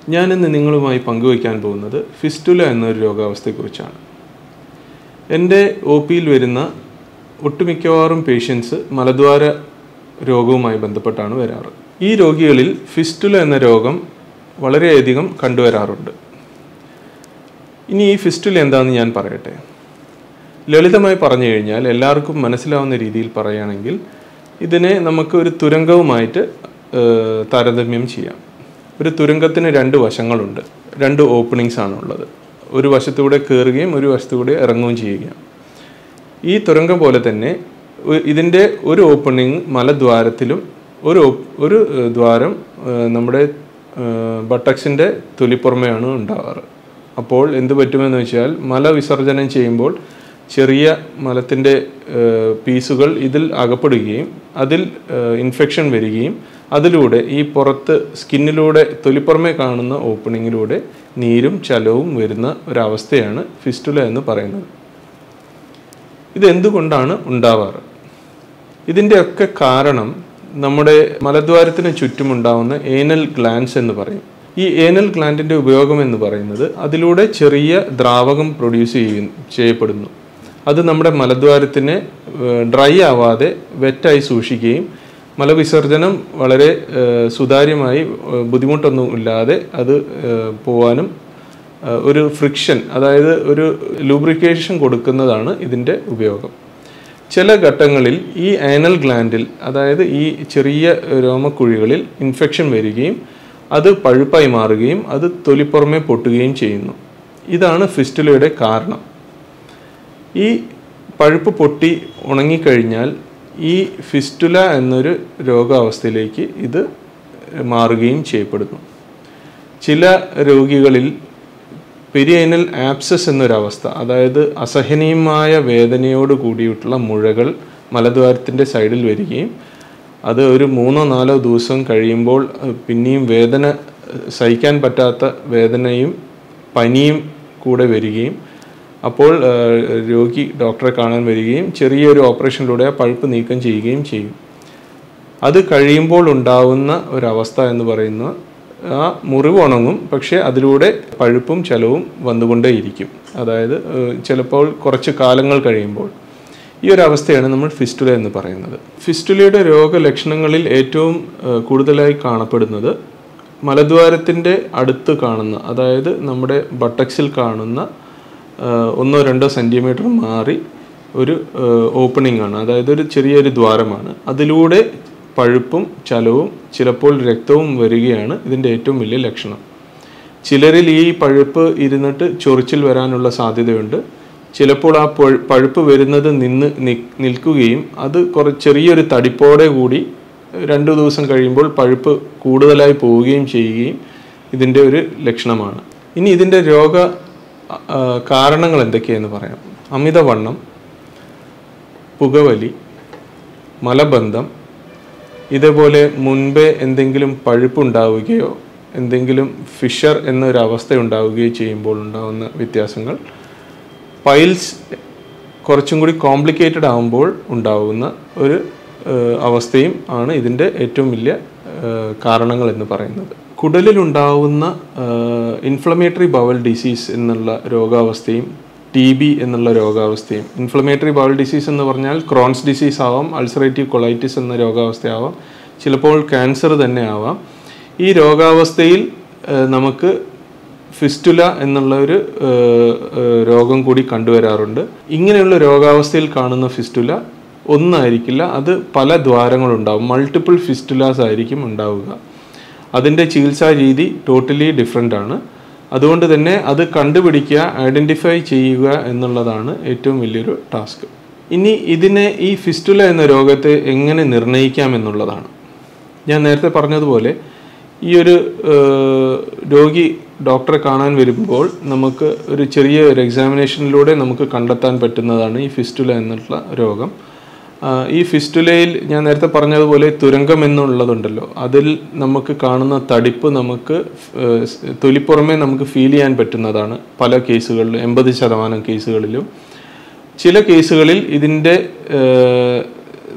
ഞാനിന്ന് നിങ്ങളുമായി പങ്കുവയ്ക്കാൻ പോകുന്നത് ഫിസ്റ്റുല എന്നൊരു രോഗാവസ്ഥയെക്കുറിച്ചാണ് എൻ്റെ ഒ പിയിൽ വരുന്ന ഒട്ടുമിക്കവാറും പേഷ്യൻസ് മലദ്വാര രോഗവുമായി ബന്ധപ്പെട്ടാണ് വരാറ് ഈ രോഗികളിൽ ഫിസ്റ്റുല എന്ന രോഗം വളരെയധികം കണ്ടുവരാറുണ്ട് ഇനി ഈ ഫിസ്റ്റുല എന്താണെന്ന് ഞാൻ പറയട്ടെ ലളിതമായി പറഞ്ഞു കഴിഞ്ഞാൽ എല്ലാവർക്കും മനസ്സിലാവുന്ന രീതിയിൽ പറയുകയാണെങ്കിൽ ഇതിനെ നമുക്ക് ഒരു തുരങ്കവുമായിട്ട് ഏഹ്, താരതമ്യം ചെയ്യാം ഒരു തുരങ്കത്തിന് രണ്ട് വശങ്ങളുണ്ട് രണ്ട് ഓപ്പണിങ്സ് ആണ് ഉള്ളത് ഒരു വശത്തൂടെ കയറുകയും ഒരു വശത്തൂടെ ഇറങ്ങുകയും ചെയ്യുകയും ഈ തുരങ്കം പോലെ തന്നെ ഒ- ഇതിൻ്റെ ഒരു ഓപ്പണിങ് മലദ്വാരത്തിലും ഒരു ഓപ്പ്- ഒരു ഏഹ്, ദ്വാരം ഏഹ്, നമ്മുടെ ബട്ടക്സിൻ്റെ തൊലിപ്പുറമെയാണ് ഉണ്ടാവാറ് അപ്പോൾ എന്ത് പറ്റുമെന്ന് വെച്ചാൽ മല വിസർജനം ചെയ്യുമ്പോൾ ചെറിയ മലത്തിൻ്റെ ഏഹ്, പീസുകൾ ഇതിൽ അകപ്പെടുകയും അതിൽ ഇൻഫെക്ഷൻ വരികയും അതിലൂടെ ഈ പുറത്ത് സ്കിന്നിലൂടെ തൊലിപ്പുറമെ കാണുന്ന ഓപ്പണിങ്ങിലൂടെ നീരും ചലവും വരുന്ന ഒരവസ്ഥയാണ് ഫിസ്റ്റുല എന്ന് പറയുന്നത് ഇത് എന്തുകൊണ്ടാണ് ഉണ്ടാവാറ് ഇതിൻ്റെയൊക്കെ കാരണം നമ്മുടെ മലദ്വാരത്തിന് ചുറ്റുമുണ്ടാവുന്ന ഏനൽ ഗ്ലാൻസ് എന്ന് പറയും ഈ ഏനൽ ഗ്ലാൻഡിൻ്റെ ഉപയോഗം എന്ന് പറയുന്നത് അതിലൂടെ ചെറിയ ദ്രാവകം പ്രൊഡ്യൂസ് ചെയ്യും ചെയ്യപ്പെടുന്നു അത് നമ്മുടെ മലദ്വാരത്തിനെ ഡ്രൈ ആവാതെ വെറ്റായി സൂക്ഷിക്കുകയും മലവിസർജനം വളരെ ഏഹ്, സുതാര്യമായി ഏഹ്, ബുദ്ധിമുട്ടൊന്നും ഇല്ലാതെ അത് ഏഹ്, പോവാനും ഏഹ്, ഒരു ഫ്രിക്ഷൻ അതായത് ഒരു ലൂബ്രിക്കേഷൻ കൊടുക്കുന്നതാണ് ഇതിൻ്റെ ഉപയോഗം ചില ഘട്ടങ്ങളിൽ ഈ ആനൽ ഗ്ലാൻഡിൽ അതായത് ഈ ചെറിയ രോമക്കുഴികളിൽ ഇൻഫെക്ഷൻ വരികയും അത് പഴുപ്പായി മാറുകയും അത് തൊലിപ്പുറമെ പൊട്ടുകയും ചെയ്യുന്നു ഇതാണ് ഫിസ്റ്റുലയുടെ കാരണം ഈ പഴുപ്പ് പൊട്ടി ഉണങ്ങിക്കഴിഞ്ഞാൽ ഈ ഫിസ്റ്റുല എന്നൊരു രോഗാവസ്ഥയിലേക്ക് ഇത് മാറുകയും ചെയ്യപ്പെടുന്നു ചില രോഗികളിൽ പെരിയനൽ ആപ്സസ് എന്നൊരവസ്ഥ അതായത് അസഹനീയമായ വേദനയോട് കൂടിയിട്ടുള്ള മുഴകൾ മലദ്വാരത്തിൻ്റെ സൈഡിൽ വരികയും അത് ഒരു മൂന്നോ നാലോ ദിവസം കഴിയുമ്പോൾ അഹ് പിന്നെയും വേദന അഹ് സഹിക്കാൻ പറ്റാത്ത വേദനയും പനിയും കൂടെ വരികയും അപ്പോൾ ആഹ്, രോഗി ഡോക്ടറെ കാണാൻ വരികയും ചെറിയൊരു ഓപ്പറേഷനിലൂടെ ആ പഴുപ്പ് നീക്കം ചെയ്യുകയും ചെയ്യും അത് കഴിയുമ്പോൾ ഉണ്ടാവുന്ന ഒരവസ്ഥ എന്ന് പറയുന്ന ആ മുറിവ് ഉണങ്ങും പക്ഷേ അതിലൂടെ പഴുപ്പും ചലവും വന്നുകൊണ്ടേയിരിക്കും അതായത് ഏഹ്, ചിലപ്പോൾ കുറച്ച് കാലങ്ങൾ കഴിയുമ്പോൾ ഈ ഒരു അവസ്ഥയാണ് നമ്മൾ ഫിസ്റ്റുല എന്ന് പറയുന്നത് ഫിസ്റ്റുലയുടെ രോഗലക്ഷണങ്ങളിൽ ഏറ്റവും ഏഹ്, കൂടുതലായി കാണപ്പെടുന്നത് മലദ്വാരത്തിൻ്റെ അടുത്ത് കാണുന്ന അതായത് നമ്മുടെ ബട്ടക്സിൽ കാണുന്ന ഏഹ്, ഒന്നോ രണ്ടോ സെൻറ്റിമീറ്റർ മാറി ഒരു ഓപ്പണിംഗ് ആണ് അതായത് ഒരു ചെറിയൊരു ദ്വാരമാണ് അതിലൂടെ പഴുപ്പും ചലവും ചിലപ്പോൾ രക്തവും വരികയാണ് ഇതിൻ്റെ ഏറ്റവും വലിയ ലക്ഷണം ചിലരിൽ ഈ പഴുപ്പ് ഇരുന്നിട്ട് ചൊറിച്ചിൽ വരാനുള്ള സാധ്യതയുണ്ട് ചിലപ്പോൾ ആ പഴു- പഴുപ്പ് വരുന്നത് നിന്ന് നി- നിൽക്കുകയും അത് കുറ ചെറിയൊരു തടിപ്പോടെ കൂടി രണ്ടു ദിവസം കഴിയുമ്പോൾ പഴുപ്പ് കൂടുതലായി പോവുകയും ചെയ്യുകയും ഇതിൻ്റെ ഒരു ലക്ഷണമാണ് ഇനി ഇതിൻ്റെ രോഗ ആ, കാരണങ്ങൾ എന്തൊക്കെയെന്ന് പറയാം അമിതവണ്ണം പുകവലി മലബന്ധം ഇതേപോലെ മുൻപേ എന്തെങ്കിലും പഴുപ്പുണ്ടാവുകയോ എന്തെങ്കിലും ഫിഷർ എന്നൊരവസ്ഥ ഉണ്ടാവുകയോ ചെയ്യുമ്പോൾ ഉണ്ടാകുന്ന വ്യത്യാസങ്ങൾ പൈൽസ് കുറച്ചും കൂടി കോംപ്ലിക്കേറ്റഡ് ആകുമ്പോൾ ഉണ്ടാവുന്ന ഒരു ഏഹ്, അവസ്ഥയും ആണ് ഇതിൻ്റെ ഏറ്റവും വലിയ ഏഹ്, കാരണങ്ങൾ എന്ന് പറയുന്നത് കുടലിലുണ്ടാവുന്ന ഇൻഫ്ലമേറ്ററി ബവൽ ഡിസീസ് എന്നുള്ള രോഗാവസ്ഥയും ടി ബി എന്നുള്ള രോഗാവസ്ഥയും ഇൻഫ്ലമേറ്ററി ബവൽ ഡിസീസ് എന്ന് പറഞ്ഞാൽ ക്രോൺസ് ഡിസീസ് ആവാം അൾസറേറ്റീവ് കൊളൈറ്റിസ് എന്ന രോഗാവസ്ഥയാവാം ചിലപ്പോൾ ക്യാൻസർ തന്നെ ആവാം ഈ രോഗാവസ്ഥയിൽ ഏഹ്, നമുക്ക് ഫിസ്റ്റുല എന്നുള്ള ഒരു ഏഹ്, ഏഹ്, രോഗം കൂടി കണ്ടുവരാറുണ്ട് ഇങ്ങനെയുള്ള രോഗാവസ്ഥയിൽ കാണുന്ന ഫിസ്റ്റുല ഒന്നായിരിക്കില്ല അത് പല ദ്വാരങ്ങളുണ്ടാവും മൾട്ടിപ്പിൾ ഫിസ്റ്റുലാസ് ആയിരിക്കും ഉണ്ടാവുക അതിൻ്റെ ചികിത്സാ രീതി ടോട്ടലി ഡിഫറെൻ്റ് ആണ് അതുകൊണ്ട് തന്നെ അത് കണ്ടുപിടിക്കുക ഐഡൻറ്റിഫൈ ചെയ്യുക എന്നുള്ളതാണ് ഏറ്റവും വലിയൊരു ടാസ്ക് ഇനി ഇതിനെ ഈ ഫിസ്റ്റുല എന്ന രോഗത്തെ എങ്ങനെ നിർണ്ണയിക്കാം എന്നുള്ളതാണ് ഞാൻ നേരത്തെ പറഞ്ഞതുപോലെ ഈ ഒരു ഏഹ്, രോഗി ഡോക്ടറെ കാണാൻ വരുമ്പോൾ നമുക്ക് ഒരു ചെറിയ ഒരു എക്സാമിനേഷനിലൂടെ നമുക്ക് കണ്ടെത്താൻ പറ്റുന്നതാണ് ഈ ഫിസ്റ്റുല എന്നുള്ള രോഗം ആ, ഈ ഫിസ്റ്റുലയിൽ ഞാൻ നേരത്തെ പറഞ്ഞതുപോലെ തുരങ്കം എന്നുള്ളതുണ്ടല്ലോ അതിൽ നമുക്ക് കാണുന്ന തടിപ്പ് നമുക്ക് ഏഹ്, സ് തൊലിപ്പുറമേ നമുക്ക് ഫീൽ ചെയ്യാൻ പറ്റുന്നതാണ് പല കേസുകളിലും എൺപത് ശതമാനം കേസുകളിലും ചില കേസുകളിൽ ഇതിൻ്റെ ഏഹ്,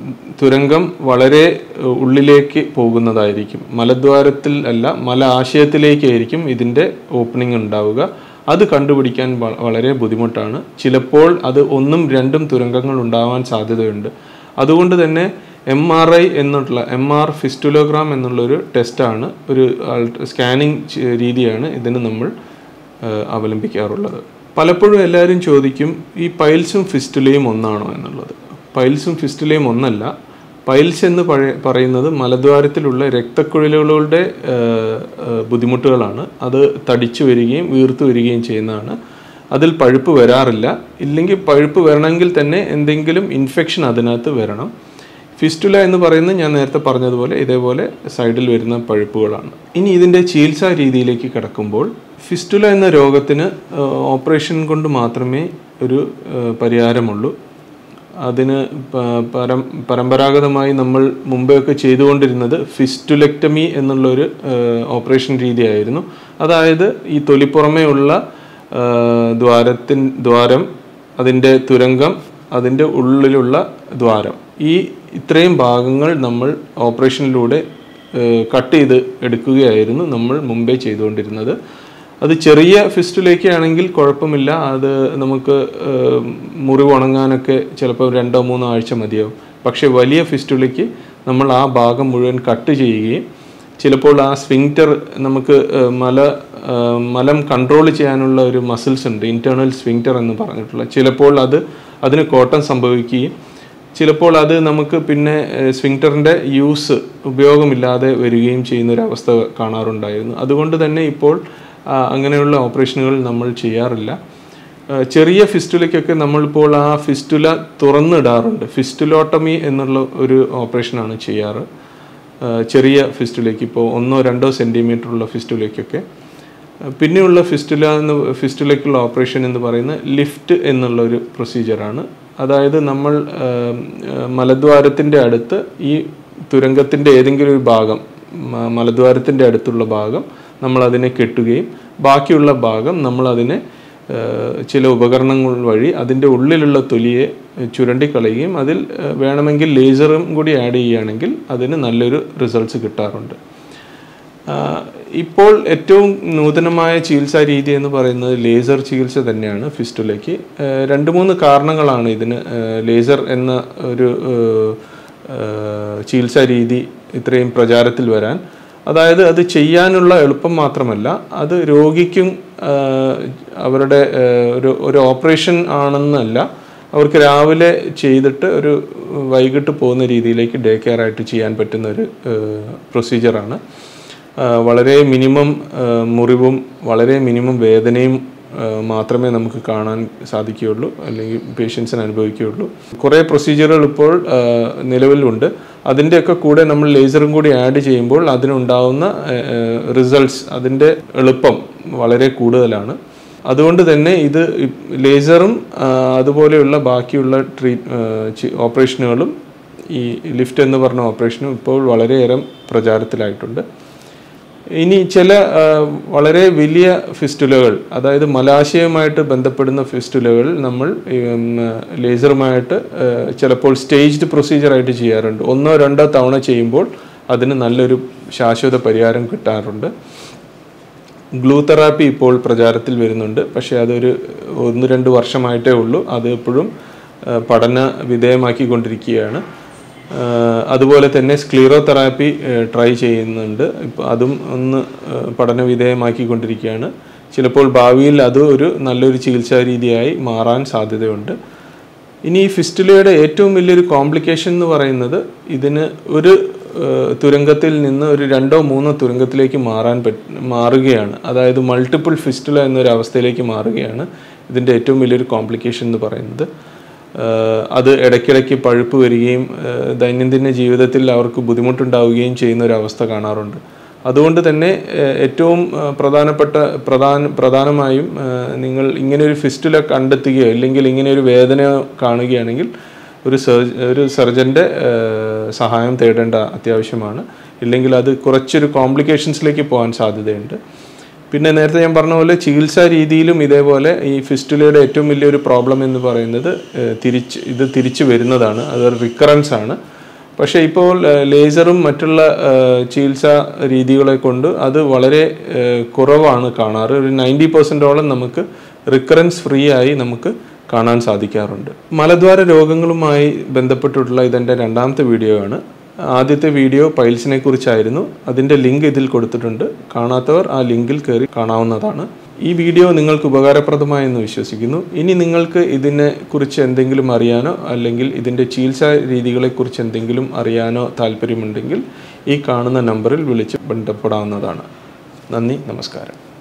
തുരങ്കം വളരെ ഏഹ്, ഉള്ളിലേക്ക് പോകുന്നതായിരിക്കും മലദ്വാരത്തിൽ അല്ല മല ആശയത്തിലേക്കായിരിക്കും ഇതിൻ്റെ ഓപ്പണിംഗ് ഉണ്ടാവുക അത് കണ്ടുപിടിക്കാൻ വ- വളരെ ബുദ്ധിമുട്ടാണ് ചിലപ്പോൾ അത് ഒന്നും രണ്ടും തുരങ്കങ്ങൾ ഉണ്ടാവാൻ സാധ്യതയുണ്ട് അതുകൊണ്ട് തന്നെ എം ആർ ഐ എന്നുള്ള എം ആർ ഫിസ്റ്റുലോഗ്രാം എന്നുള്ളൊരു ടെസ്റ്റാണ് ഒരു സ്കാനിങ് രീതിയാണ് ഇതിന് നമ്മൾ ഏഹ്, അവലംബിക്കാറുള്ളത് പലപ്പോഴും എല്ലാവരും ചോദിക്കും ഈ പൈൽസും ഫിസ്റ്റുലയും ഒന്നാണോ എന്നുള്ളത് പൈൽസും ഫിസ്റ്റുലയും ഒന്നല്ല പൈൽസ് എന്ന് പഴയ പറയുന്നത് മലദ്വാരത്തിലുള്ള രക്തക്കുഴലുകളുടെ ഏഹ്, ഏഹ്, ബുദ്ധിമുട്ടുകളാണ് അത് തടിച്ചു വരികയും വീർത്തു വരികയും ചെയ്യുന്നതാണ് അതിൽ പഴുപ്പ് വരാറില്ല ഇല്ലെങ്കിൽ പഴുപ്പ് വരണമെങ്കിൽ തന്നെ എന്തെങ്കിലും ഇൻഫെക്ഷൻ അതിനകത്ത് വരണം ഫിസ്റ്റുല എന്ന് പറയുന്നത് ഞാൻ നേരത്തെ പറഞ്ഞതുപോലെ ഇതേപോലെ സൈഡിൽ വരുന്ന പഴുപ്പുകളാണ് ഇനി ഇതിൻ്റെ ചികിത്സാ രീതിയിലേക്ക് കിടക്കുമ്പോൾ ഫിസ്റ്റുല എന്ന രോഗത്തിന് ഏഹ്, ഓപ്പറേഷൻ കൊണ്ട് മാത്രമേ ഒരു ഏഹ്, പരിഹാരമുള്ളൂ അതിന് പ- പരം പരമ്പരാഗതമായി നമ്മൾ മുമ്പെയൊക്കെ ചെയ്തുകൊണ്ടിരുന്നത് ഫിസ്റ്റുലെക്ടമി എന്നുള്ളൊരു ഏഹ്, ഓപ്പറേഷൻ രീതിയായിരുന്നു അതായത് ഈ തൊലിപ്പുറമേ ഉള്ള ഏഹ്, ദ്വാരത്തിൻ ദ്വാരം അതിൻ്റെ തുരങ്കം അതിൻ്റെ ഉള്ളിലുള്ള ദ്വാരം ഈ ഇത്രയും ഭാഗങ്ങൾ നമ്മൾ ഓപ്പറേഷനിലൂടെ കട്ട് ചെയ്ത് എടുക്കുകയായിരുന്നു നമ്മൾ മുമ്പേ ചെയ്തുകൊണ്ടിരുന്നത് അത് ചെറിയ ഫിസ്റ്റിലേക്ക് ആണെങ്കിൽ കുഴപ്പമില്ല അത് നമുക്ക് ഏഹ്, മുറിവ് ഉണങ്ങാനൊക്കെ ചിലപ്പോൾ രണ്ടോ മൂന്നോ ആഴ്ച മതിയാവും പക്ഷേ വലിയ ഫിസ്റ്റുലയ്ക്ക് നമ്മൾ ആ ഭാഗം മുഴുവൻ കട്ട് ചെയ്യുകയും ചിലപ്പോൾ ആ സ്വിങ്റ്റർ നമുക്ക് ഏഹ്, മല ഏഹ്, മലം കൺട്രോൾ ചെയ്യാനുള്ള ഒരു മസിൽസ് ഉണ്ട് ഇന്റേണൽ സ്വിങ്റ്റർ എന്ന് പറഞ്ഞിട്ടുള്ള ചിലപ്പോൾ അത് അതിന് കോട്ടം സംഭവിക്കുകയും ചിലപ്പോൾ അത് നമുക്ക് പിന്നെ സ്വിങ്റ്ററിൻ്റെ യൂസ് ഉപയോഗമില്ലാതെ വരികയും ചെയ്യുന്ന ഒരു അവസ്ഥ കാണാറുണ്ടായിരുന്നു അതുകൊണ്ട് തന്നെ ഇപ്പോൾ ആ, അങ്ങനെയുള്ള ഓപ്പറേഷനുകൾ നമ്മൾ ചെയ്യാറില്ല ആ, ചെറിയ ഫിസ്റ്റുലയ്ക്കൊക്കെ നമ്മളിപ്പോൾ ആ ഫിസ്റ്റുല തുറന്നിടാറുണ്ട് ഫിസ്റ്റുലോട്ടമി എന്നുള്ള ഒരു ഓപ്പറേഷനാണ് ചെയ്യാറ് ആ, ചെറിയ ഫിസ്റ്റുലേക്ക് ഇപ്പോൾ ഒന്നോ രണ്ടോ സെൻറ്റിമീറ്റർ ഉള്ള ഫിസ്റ്റുലേക്കൊക്കെ പിന്നെയുള്ള ഫിസ്റ്റുല എന്ന് ഫിസ്റ്റുലയ്ക്കുള്ള ഓപ്പറേഷൻ എന്ന് പറയുന്നത് ലിഫ്റ്റ് എന്നുള്ള ഒരു പ്രൊസീജിയറാണ് അതായത് നമ്മൾ ആം, ആ, മലദ്വാരത്തിൻ്റെ അടുത്ത് ഈ തുരങ്കത്തിൻ്റെ ഏതെങ്കിലും ഒരു ഭാഗം മ- മലദ്വാരത്തിൻ്റെ അടുത്തുള്ള ഭാഗം നമ്മൾ അതിനെ കെട്ടുകയും ബാക്കിയുള്ള ഭാഗം നമ്മൾ അതിനെ ആ, ചില ഉപകരണങ്ങൾ വഴി അതിൻ്റെ ഉള്ളിലുള്ള തൊലിയെ ചുരണ്ടിക്കളയുകയും അതിൽ ആ, വേണമെങ്കിൽ ലേസറും കൂടി ആഡ് ചെയ്യുകയാണെങ്കിൽ അതിന് നല്ലൊരു റിസൾട്ട്സ് കിട്ടാറുണ്ട് ആ, ഇപ്പോൾ ഏറ്റവും നൂതനമായ ചികിത്സാ രീതി എന്ന് പറയുന്നത് ലേസർ ചികിത്സ തന്നെയാണ് ഫിസ്റ്റുലയ്ക്ക് ആ, രണ്ട് മൂന്ന് കാരണങ്ങളാണ് ഇതിന് ആ, ലേസർ എന്ന ഒരു ആ, ആ, ചികിത്സാ രീതി ഇത്രയും പ്രചാരത്തിൽ വരാൻ അതായത് അത് ചെയ്യാനുള്ള എളുപ്പം മാത്രമല്ല അത് രോഗിക്കും ആ, അവരുടെ ആ, ഒരു ഒരു ഓപ്പറേഷൻ ആണെന്നല്ല അവർക്ക് രാവിലെ ചെയ്തിട്ട് ഒരു വൈകിട്ട് പോകുന്ന രീതിയിലേക്ക് ഡേ കെയർ ആയിട്ട് ചെയ്യാൻ പറ്റുന്ന ഒരു പ്രൊസീജിയറാണ് വളരെ മിനിമം മുറിവും വളരെ മിനിമം വേദനയും ആ, മാത്രമേ നമുക്ക് കാണാൻ സാധിക്കുകയുള്ളൂ അല്ലെങ്കിൽ പേഷ്യൻസിന് അനുഭവിക്കുകയുള്ളൂ കുറേ പ്രൊസീജിയറുകൾ ഇപ്പോൾ ആ, നിലവിലുണ്ട് അതിൻ്റെയൊക്കെ കൂടെ നമ്മൾ ലേസറും കൂടി ആഡ് ചെയ്യുമ്പോൾ അതിനുണ്ടാവുന്ന റിസൾട്ട്സ് അതിൻ്റെ എളുപ്പം വളരെ കൂടുതലാണ് അതുകൊണ്ട് തന്നെ ഇത് ഇ- ലേസറും ആ, അതുപോലെയുള്ള ബാക്കിയുള്ള ട്രീറ്റ് ഓപ്പറേഷനുകളും ഈ ലിഫ്റ്റ് എന്ന് പറഞ്ഞ ഓപ്പറേഷനും ഇപ്പോൾ വളരെയേറെ പ്രചാരത്തിലായിട്ടുണ്ട് ഇനി ചില ആ, വളരെ വലിയ ഫിസ്റ്റുലകൾ അതായത് മലാശയവുമായിട്ട് ബന്ധപ്പെടുന്ന ഫിസ്റ്റുലകൾ നമ്മൾ ഉം, ലേസറുമായിട്ട് ആ, ചിലപ്പോൾ സ്റ്റേജ്ഡ് പ്രൊസീജിയറായിട്ട് ചെയ്യാറുണ്ട് ഒന്നോ രണ്ടോ തവണ ചെയ്യുമ്പോൾ അതിന് നല്ലൊരു ശാശ്വത പരിഹാരം കിട്ടാറുണ്ട് ഗ്ലൂ തെറാപ്പി ഇപ്പോൾ പ്രചാരത്തിൽ വരുന്നുണ്ട് പക്ഷേ അതൊരു ഒന്ന് രണ്ട് വർഷമായിട്ടേ ഉള്ളൂ അത് എപ്പോഴും ആ, പഠന വിധേയമാക്കിക്കൊണ്ടിരിക്കുകയാണ് ആ, അതുപോലെ തന്നെ സ്ക്ലീറോ തെറാപ്പി ട്രൈ ചെയ്യുന്നുണ്ട് ഇപ്പോൾ അതും ഒന്ന് ആ, പഠന വിധേയമാക്കിക്കൊണ്ടിരിക്കുകയാണ് ചിലപ്പോൾ ഭാവിയിൽ അത് ഒരു നല്ലൊരു ചികിത്സാ രീതിയായി മാറാൻ സാധ്യതയുണ്ട് ഇനി ഈ ഫിസ്റ്റുലയുടെ ഏറ്റവും വലിയൊരു കോംപ്ലിക്കേഷൻ എന്ന് പറയുന്നത് ഇതിന് ഒരു ഏഹ്, തുരങ്കത്തിൽ നിന്ന് ഒരു രണ്ടോ മൂന്നോ തുരങ്കത്തിലേക്ക് മാറാൻ പറ്റ മാറുകയാണ് അതായത് മൾട്ടിപ്പിൾ ഫിസ്റ്റുല എന്നൊരു അവസ്ഥയിലേക്ക് മാറുകയാണ് ഇതിൻ്റെ ഏറ്റവും വലിയൊരു കോംപ്ലിക്കേഷൻ എന്ന് പറയുന്നത് ഏഹ്, അത് ഇടയ്ക്കിടയ്ക്ക് പഴുപ്പ് വരികയും ഏഹ്, ദൈനംദിന ജീവിതത്തിൽ അവർക്ക് ബുദ്ധിമുട്ടുണ്ടാവുകയും ചെയ്യുന്ന ഒരു അവസ്ഥ കാണാറുണ്ട് അതുകൊണ്ട് തന്നെ ഏഹ്, ഏറ്റവും ഏഹ്, പ്രധാനപ്പെട്ട പ്രധാന പ്രധാനമായും ഏഹ്, നിങ്ങൾ ഇങ്ങനെ ഒരു ഫിസ്റ്റുല കണ്ടെത്തുകയോ അല്ലെങ്കിൽ ഇങ്ങനെ ഒരു വേദന കാണുകയാണെങ്കിൽ ഒരു സർജ് ഒരു സർജൻ്റെ സഹായം തേടേണ്ട അത്യാവശ്യമാണ് ഇല്ലെങ്കിൽ അത് കുറച്ചൊരു കോംപ്ലിക്കേഷൻസിലേക്ക് പോകാൻ സാധ്യതയുണ്ട് പിന്നെ നേരത്തെ ഞാൻ പറഞ്ഞ പോലെ ചികിത്സാ രീതിയിലും ഇതേപോലെ ഈ ഫിസ്റ്റുലയുടെ ഏറ്റവും വലിയൊരു പ്രോബ്ലം എന്ന് പറയുന്നത് ഏഹ്, തിരിച്ച് ഇത് തിരിച്ചു വരുന്നതാണ് അത് റിക്കറൻസ് ആണ് പക്ഷേ ഇപ്പോൾ ഏഹ്, ലേസറും മറ്റുള്ള ഏഹ്, ചികിത്സാ രീതികളെ കൊണ്ട് അത് വളരെ ഏഹ്, കുറവാണ് കാണാറ് ഒരു നയൻറ്റി പെർസെൻറ്റോളം നമുക്ക് റിക്കറൻസ് ഫ്രീ ആയി നമുക്ക് കാണാൻ സാധിക്കാറുണ്ട് മലദ്വാര രോഗങ്ങളുമായി ബന്ധപ്പെട്ടിട്ടുള്ള ഇതെൻ്റെ രണ്ടാമത്തെ വീഡിയോ ആണ് ആദ്യത്തെ വീഡിയോ പൈൽസിനെ കുറിച്ചായിരുന്നു അതിൻ്റെ ലിങ്ക് ഇതിൽ കൊടുത്തിട്ടുണ്ട് കാണാത്തവർ ആ ലിങ്കിൽ കയറി കാണാവുന്നതാണ് ഈ വീഡിയോ നിങ്ങൾക്ക് ഉപകാരപ്രദമായെന്ന് വിശ്വസിക്കുന്നു ഇനി നിങ്ങൾക്ക് ഇതിനെ കുറിച്ച് എന്തെങ്കിലും അറിയാനോ അല്ലെങ്കിൽ ഇതിൻ്റെ ചികിത്സാ രീതികളെക്കുറിച്ച് എന്തെങ്കിലും അറിയാനോ താല്പര്യമുണ്ടെങ്കിൽ ഈ കാണുന്ന നമ്പറിൽ വിളിച്ച് ബന്ധപ്പെടാവുന്നതാണ് നന്ദി നമസ്കാരം